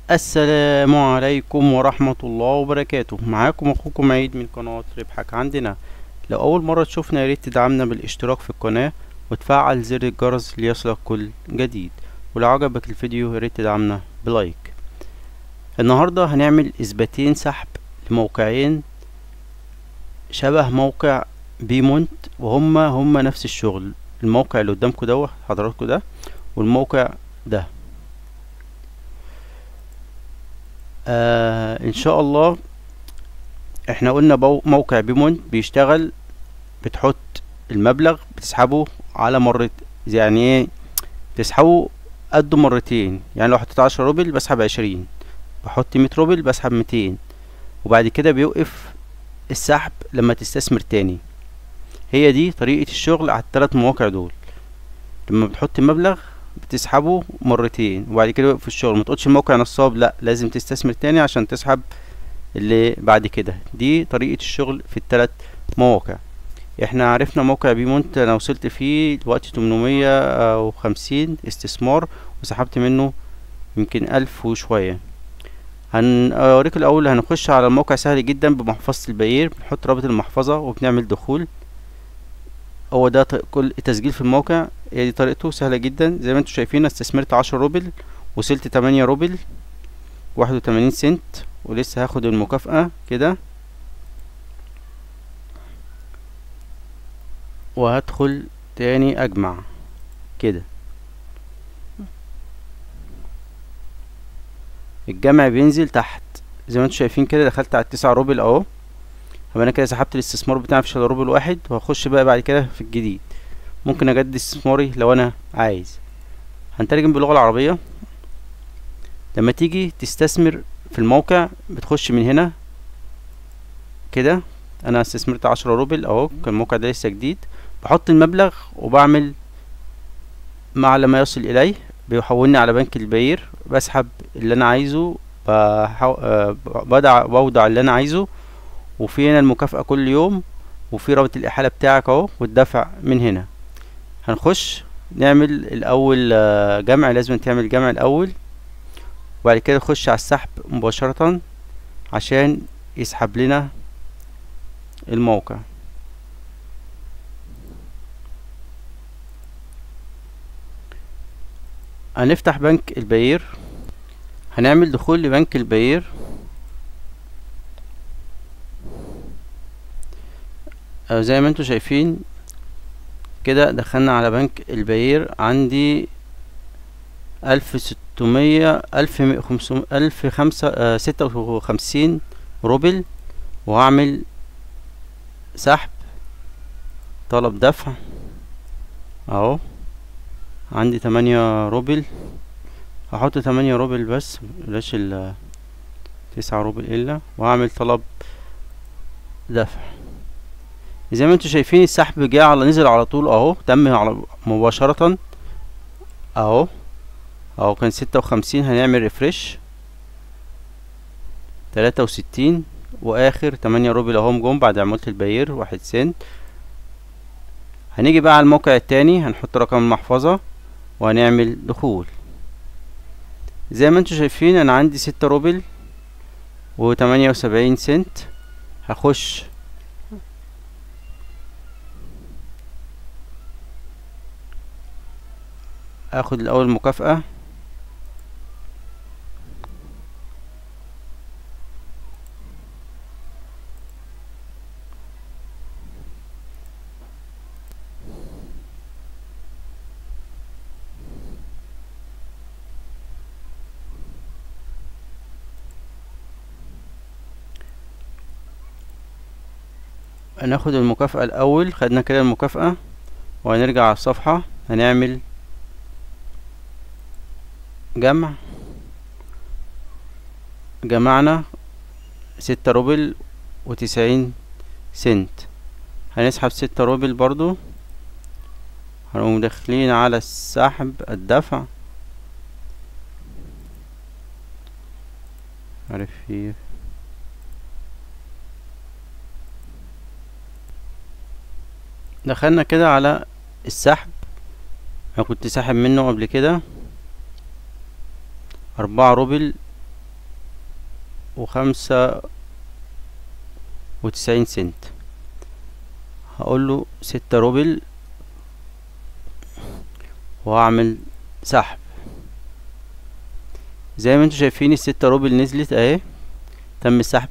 السلام عليكم ورحمة الله وبركاته معاكم اخوكم عيد من قناة ربحك عندنا لو اول مرة تشوفنا ياريت تدعمنا بالاشتراك في القناة وتفعل زر الجرس ليصلك كل جديد ولو عجبك الفيديو ياريت تدعمنا بلايك النهاردة هنعمل اثباتين سحب لموقعين شبه موقع بيمونت وهما هما نفس الشغل الموقع اللي قدامكم دوت حضراتكم ده والموقع ده آه ان شاء الله احنا قلنا بو موقع بيمونت بيشتغل بتحط المبلغ بتسحبه على مرة يعني ايه بتسحبه قده مرتين يعني لو حطيت عشرة روبل بسحب عشرين بحط مية روبل بسحب ميتين وبعد كده بيوقف السحب لما تستثمر تاني هي دي طريقة الشغل على التلات مواقع دول لما بتحط المبلغ بتسحبه مرتين وبعد كده يوقف الشغل ما تقولش الموقع نصاب لا لازم تستثمر تاني عشان تسحب اللي بعد كده دي طريقة الشغل في التلات مواقع احنا عرفنا موقع بيمونت انا وصلت فيه دلوقتي تمنمية وخمسين استثمار وسحبت منه يمكن الف وشوية هنوريك الاول هنخش على الموقع سهل جدا بمحفظة البيير بنحط رابط المحفظة وبنعمل دخول هو ده كل التسجيل في الموقع هي دي طريقته سهلة جدا زي ما انتم شايفين استثمرت عشرة روبل وصلت تمانية روبل واحد وتمانين سنت ولسه هاخد المكافأة كده وهدخل تاني اجمع كده الجمع بينزل تحت زي ما انتم شايفين كده دخلت على التسعة روبل اهو يبقى انا كده سحبت الاستثمار بتاعي في روبل واحد وهخش بقى بعد كده في الجديد ممكن اجدد استثماري لو انا عايز هنترجم باللغة العربية لما تيجي تستثمر في الموقع بتخش من هنا كده انا استثمرت عشرة روبل اهو كان الموقع ده لسه جديد بحط المبلغ وبعمل مع لما يصل اليه بيحولني على بنك البير بسحب اللي انا عايزه بحو... بدع بوضع اللي انا عايزه وفي هنا المكافأة كل يوم وفي رابط الإحالة بتاعك اهو والدفع من هنا هنخش نعمل الأول جمع لازم تعمل جمع الأول وبعد كده نخش على السحب مباشرة عشان يسحب لنا الموقع هنفتح بنك البير هنعمل دخول لبنك البير زي ما انتوا شايفين كده دخلنا على بنك البير عندي ألف ستمية ألف خمسمية ألف خمسة ستة وخمسين روبل وهعمل سحب طلب دفع اهو عندي تمانية روبل هحط تمانية روبل بس بلاش ال تسعة روبل الا وهعمل طلب دفع زي ما انتوا شايفين السحب جه على نزل على طول اهو تم على مباشرة اهو اهو كان ستة وخمسين هنعمل ريفرش تلاتة وستين واخر تمانية روبل اهم جم بعد عمولة البير واحد سنت هنيجي بقى على الموقع التاني هنحط رقم المحفظة وهنعمل دخول زي ما انتوا شايفين انا عندي ستة روبل وتمانية وسبعين سنت هخش اخد الاول مكافأة هناخد المكافأة الأول خدنا كده المكافأة وهنرجع على الصفحة هنعمل جمع جمعنا ستة روبل وتسعين سنت هنسحب ستة روبل برضو هنقوم داخلين على السحب الدفع عارف ايه دخلنا كده على السحب انا كنت ساحب منه قبل كده أربعة روبل وخمسة وتسعين سنت هقول له ستة روبل وهعمل سحب زي ما انتوا شايفين الستة روبل نزلت اهي تم السحب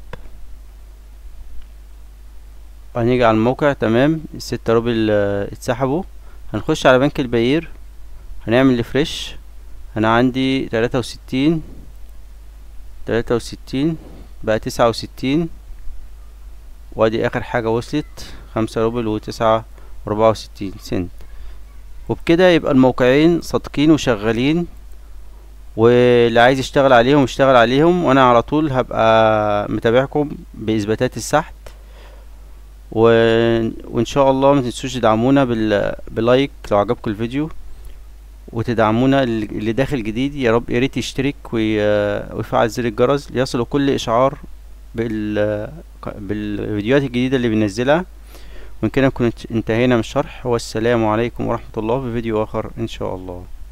هنيجي على الموقع تمام الستة روبل اه اتسحبوا هنخش على بنك البعير هنعمل ريفرش انا عندي تلاتة وستين تلاتة وستين بقى تسعة وستين وادي اخر حاجة وصلت خمسة روبل وتسعة واربعة وستين سنت وبكده يبقى الموقعين صادقين وشغالين واللي عايز يشتغل عليهم يشتغل عليهم وانا على طول هبقى متابعكم باثباتات السحب و... وان شاء الله ما تنسوش تدعمونا بال... بلايك لو عجبكم الفيديو وتدعمونا اللي داخل جديد يا رب يا ريت يشترك وي... ويفعل زر الجرس ليصله كل اشعار بال... بالفيديوهات الجديده اللي بننزلها وإن كده نكون انتهينا من الشرح والسلام عليكم ورحمة الله في فيديو آخر إن شاء الله